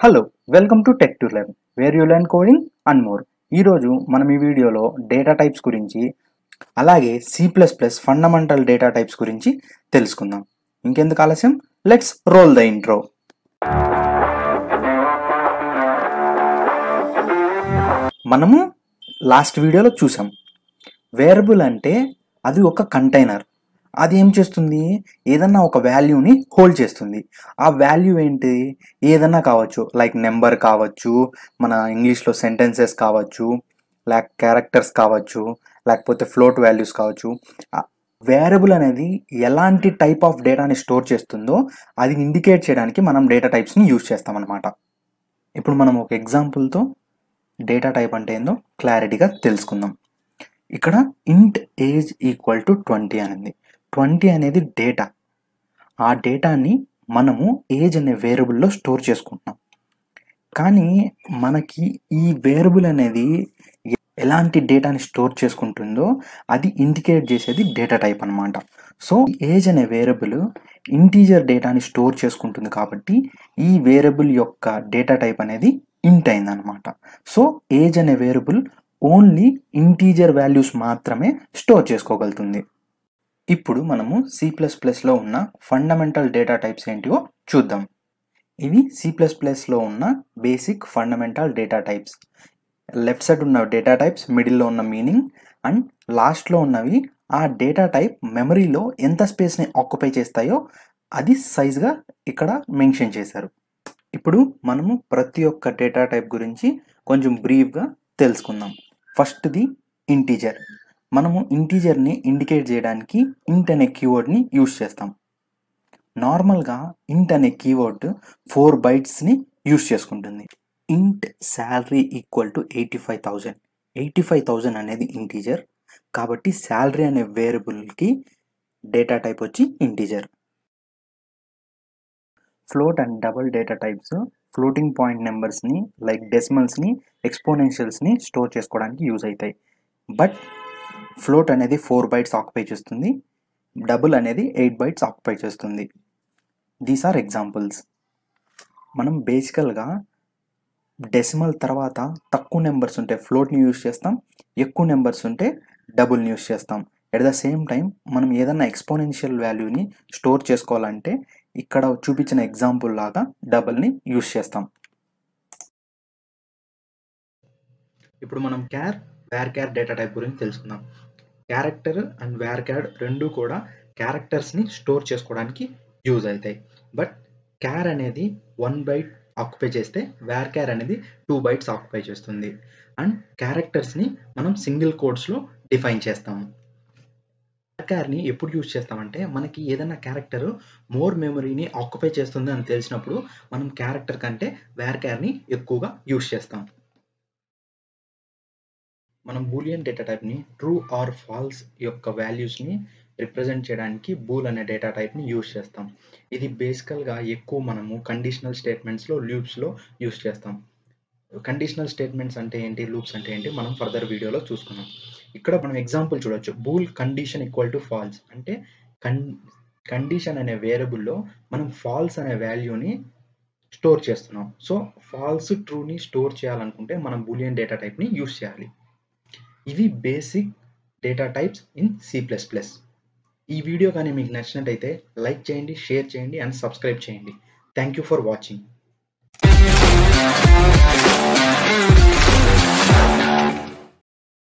hello welcome to tech to learn where you learn coding and more ఈరోజు మనం ఈ వీడియోలో డేటా టైప్స్ గురించి అలాగే C plus plus fundamental data types గురించి తెలుసుకుందాం ఇంకెందుకు ఆలస్యం లెట్స్ రోల్ ద ఇంట్రో మనము లాస్ట్ వీడియోలో చూసాం వేరబుల్ అంటే అది ఒక కంటైనర్ అది ఏం చేస్తుంది ఏదన్నా ఒక వాల్యూని హోల్డ్ చేస్తుంది ఆ వాల్యూ ఏంటి ఏదన్నా కావచ్చు లైక్ నెంబర్ కావచ్చు మన ఇంగ్లీష్లో సెంటెన్సెస్ కావచ్చు లేక క్యారెక్టర్స్ కావచ్చు లేకపోతే ఫ్లోట్ వాల్యూస్ కావచ్చు వేరబుల్ అనేది ఎలాంటి టైప్ ఆఫ్ డేటాని స్టోర్ చేస్తుందో అది ఇండికేట్ చేయడానికి మనం డేటా టైప్స్ని యూజ్ చేస్తామన్నమాట ఇప్పుడు మనం ఒక ఎగ్జాంపుల్తో డేటా టైప్ అంటే ఏందో క్లారిటీగా తెలుసుకుందాం ఇక్కడ int age equal to twenty అనేది ట్వంటీ అనేది డేటా ఆ డేటాని మనము ఏజ్ అనే వేరియబుల్లో స్టోర్ చేసుకుంటున్నాం కానీ మనకి ఈ వేరియబుల్ అనేది ఎలాంటి డేటాని స్టోర్ చేసుకుంటుందో అది ఇండికేట్ చేసేది డేటా టైప్ అనమాట సో ఏజ్ అనే వేరియబుల్ ఇంటీజర్ డేటాని స్టోర్ చేసుకుంటుంది కాబట్టి ఈ వేరియబుల్ యొక్క డేటా టైప్ అనేది ఇంట్ అయిందనమాట సో ఏజ్ అనే వేరియబుల్ ఓన్లీ ఇంటీజర్ వాల్యూస్ మాత్రమే స్టోర్ చేసుకోగలుగుతుంది ఇప్పుడు మనము సి ప్లస్ ప్లస్లో ఉన్న ఫండమెంటల్ డేటా టైప్స్ ఏంటివో చూద్దాం ఇవి సి ప్లస్ ప్లస్లో ఉన్న basic fundamental data types left side ఉన్న డేటా టైప్స్ మిడిల్లో ఉన్న మీనింగ్ అండ్ లాస్ట్లో ఉన్నవి ఆ డేటా టైప్ మెమరీలో ఎంత స్పేస్ని ఆక్యుపై చేస్తాయో అది సైజ్గా ఇక్కడ మెన్షన్ చేశారు ఇప్పుడు మనము ప్రతి ఒక్క డేటా టైప్ గురించి కొంచెం బ్రీఫ్గా తెలుసుకుందాం ఫస్ట్ది ఇంటీజర్ మనము ఇంటీజర్ని ఇండికేట్ చేయడానికి ఇంట్ అనే కీవర్డ్ని యూజ్ చేస్తాం నార్మల్గా ఇంట్ అనే కీవర్డ్ ఫోర్ బైట్స్ని యూజ్ చేసుకుంటుంది int salary equal to eighty five thousand eighty five thousand అనేది ఇంటీజర్ కాబట్టి శాలరీ అనే వేరియబుల్కి డేటా టైప్ వచ్చి integer float and double data types floating point నెంబర్స్ని లైక్ డెసిమల్స్ని ఎక్స్పోనెన్షియల్స్ని స్టోర్ చేసుకోవడానికి యూజ్ అవుతాయి బట్ ఫ్లోట్ అనేది ఫోర్ బైట్స్ ఆక్యుపై చేస్తుంది డబుల్ అనేది ఎయిట్ బైట్స్ ఆక్యుపై చేస్తుంది దీస్ ఆర్ ఎగ్జాంపుల్స్ మనం బేసికల్గా డెసిమల్ తర్వాత తక్కువ నెంబర్స్ ఉంటే ఫ్లోట్ని యూజ్ చేస్తాం ఎక్కువ నెంబర్స్ ఉంటే డబుల్ని యూజ్ చేస్తాం ఎట్ ద సేమ్ టైం మనం ఏదన్నా ఎక్స్పోనెన్షియల్ వాల్యూని స్టోర్ చేసుకోవాలంటే ఇక్కడ చూపించిన ఎగ్జాంపుల్ లాగా డబుల్ని యూజ్ చేస్తాం ఇప్పుడు మనం క్యార్ వేర్ క్యార్ డేటా టైప్ గురించి తెలుసుకుందాం క్యారెక్టర్ అండ్ వేర్ క్యాడ్ రెండు కూడా క్యారెక్టర్స్ని స్టోర్ చేసుకోవడానికి యూజ్ అవుతాయి బట్ క్యార్ అనేది వన్ బైట్ ఆక్యుపై చేస్తే వేర్ క్యార్ అనేది టూ బైట్స్ ఆక్యుపై చేస్తుంది అండ్ క్యారెక్టర్స్ని మనం సింగిల్ కోడ్స్లో డిఫైన్ చేస్తాము క్యార్ని ఎప్పుడు యూజ్ చేస్తామంటే మనకి ఏదైనా క్యారెక్టర్ మోర్ మెమరీని ఆక్యుపై చేస్తుంది అని తెలిసినప్పుడు మనం క్యారెక్టర్ కంటే వేర్ క్యార్ని ఎక్కువగా యూజ్ చేస్తాం మనం బూలియన్ డేటా టైప్ని ట్రూ ఆర్ ఫాల్స్ యొక్క వాల్యూస్ని రిప్రజెంట్ చేయడానికి బూల్ అనే డేటా టైప్ని యూజ్ చేస్తాం ఇది బేసికల్గా ఎక్కువ మనము కండిషనల్ స్టేట్మెంట్స్లో లూప్స్లో యూజ్ చేస్తాం కండిషనల్ స్టేట్మెంట్స్ అంటే ఏంటి లూప్స్ అంటే ఏంటి మనం ఫర్దర్ వీడియోలో చూసుకున్నాం ఇక్కడ మనం ఎగ్జాంపుల్ చూడొచ్చు bool condition equal to false అంటే కన్ కండిషన్ అనే వేరియబుల్లో మనం ఫాల్స్ అనే వాల్యూని స్టోర్ చేస్తున్నాం సో ఫాల్స్ ట్రూని స్టోర్ చేయాలనుకుంటే మనం బూలియన్ డేటా టైప్ని యూజ్ చేయాలి ఇవి basic data types in C plus plus ఈ వీడియో కానీ మీకు నచ్చినట్టయితే లైక్ చేయండి షేర్ చేయండి అండ్ సబ్స్క్రైబ్ చేయండి థ్యాంక్ యూ ఫర్ వాచింగ్